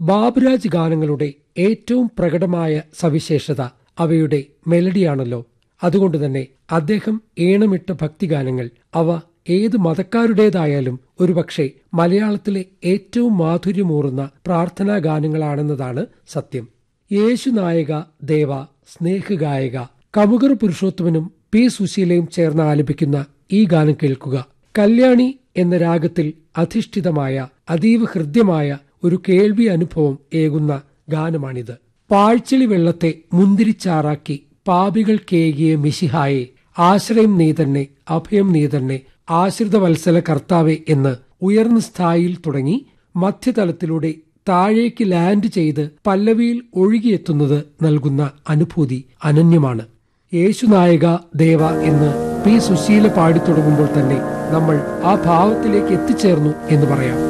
ബാബുരാജ് ഗാനങ്ങളുടെ ഏറ്റവും പ്രകടമായ സവിശേഷത അവയുടെ മെലഡിയാണല്ലോ അതുകൊണ്ട് തന്നെ അദ്ദേഹം ഈണമിട്ട ഭക്തിഗാനങ്ങൾ അവ ഏത് മതക്കാരുടേതായാലും ഒരുപക്ഷെ മലയാളത്തിലെ ഏറ്റവും മാധുര്യമൂറുന്ന പ്രാർത്ഥനാ ഗാനങ്ങളാണെന്നതാണ് സത്യം യേശുനായക ദേവ സ്നേഹഗായക കമുകർ പുരുഷോത്തമനും പി സുശീലയും ചേർന്ന് ആലപിക്കുന്ന ഈ ഗാനം കേൾക്കുക കല്യാണി എന്ന രാഗത്തിൽ അധിഷ്ഠിതമായ അതീവ ഹൃദ്യമായ ഒരു കേൾവി അനുഭവം ഏകുന്ന ഗാനമാണിത് പാഴ്ചിളി വെള്ളത്തെ മുന്തിരിച്ചാറാക്കി പാപികൾ കേകിയ മിശിഹായെ ആശ്രയം നീ തന്നെ അഭയം നീ തന്നെ ആശ്രിത വത്സല കർത്താവെ എന്ന് ഉയർന്ന സ്ഥായിയിൽ തുടങ്ങി മധ്യതലത്തിലൂടെ താഴേക്ക് ലാൻഡ് ചെയ്ത് പല്ലവിയിൽ ഒഴുകിയെത്തുന്നത് നൽകുന്ന അനുഭൂതി അനന്യമാണ് യേശുനായക ദേവ എന്ന് പി സുശീല പാടിത്തുടങ്ങുമ്പോൾ തന്നെ നമ്മൾ ആ ഭാവത്തിലേക്ക് എത്തിച്ചേർന്നു എന്ന് പറയാം